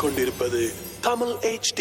கேட்டுக்கொண்டிருப்பது Tamil HD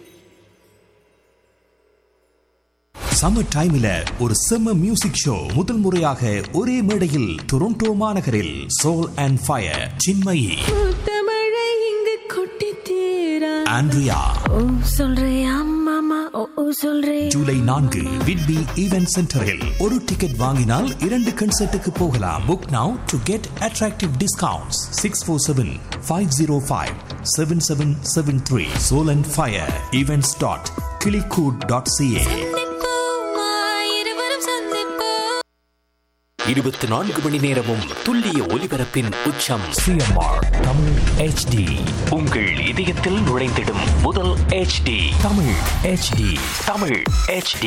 summer டைம்ல ஒரு செம்ம மியூசிக் ஷோ முதல் முறையாக ஒரே மேடையில் டொரண்டோ மாநகரில் சோல் அண்ட் ஃபயர் சின்மயி தமிழை இங்கு கொட்டி தீரா ஆண்ட்ரியா ஓ சொல்றியா மாமா ஓ ஓ சொல்றே ஜூலை நான்கு விட்பி ஈவென்ட் சென்டரில் ஒரு டிக்கெட் வாங்கினால் இரண்டு கன்சர்ட்டுக்கு போகலாம் book now to get attractive discounts six four seven five zero five seven seven seven three soul and fire events dot Kilikoodu dot CA இருவரும் சந்திப்போம் இருபத்தி நான்கு மணி நேரமும் துல்லிய ஒலிபரப்பின் உச்சம் சிஎம்ஆர் தமிழ் ஹெச்டி உங்கள் இதயத்தில் நுழைந்திடும் முதல் HD Tamil HD Tamil HD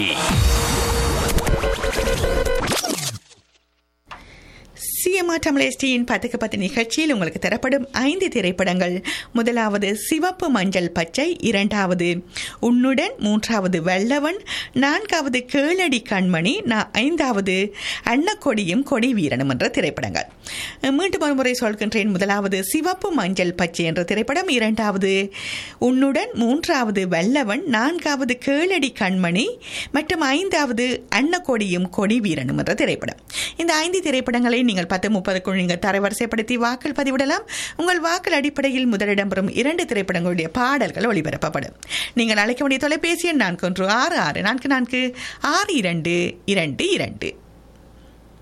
CMR தமிழேஸ்டியின் பத்துக்கு பத்து நிகழ்ச்சியில் உங்களுக்கு தரப்படும் ஐந்து திரைப்படங்கள் முதலாவது சிவப்பு மஞ்சள் பச்சை இரண்டாவது உன்னுடன் மூன்றாவது வெள்ளவன் நான்காவது கேளடி கண்மணி நா- ஐந்தாவது அன்னக்கொடியும் கொடி வீரனும் என்ற திரைப்படங்கள் மீண்டும் ஒரு முறை சொல்கின்றேன் முதலாவது சிவப்பு மஞ்சள் பச்சை என்ற திரைப்படம் இரண்டாவது உன்னுடன் மூன்றாவது வெள்ளவன் நான்காவது கேளடி கண்மணி மற்றும் ஐந்தாவது அன்னக்கொடியும் கொடி வீரனும் என்ற திரைப்படம் இந்த ஐந்து திரைப்படங்களை நீங்கள் பத்து முப்பதுக்குள் நீங்கள் தரவரிசைப்படுத்தி வாக்கள் பதிவிடலாம் உங்கள் வாக்கள் அடிப்படையில் முதலிடம் பெறும் இரண்டு திரைப்படங்களுடைய பாடல்கள் ஒளிபரப்பப்படும் நீங்கள் அழைக்க வேண்டிய தொலைபேசி எண் நான்கு ஒன்று ஆறு ஆறு நான்கு நான்கு ஆறு இரண்டு இரண்டு இரண்டு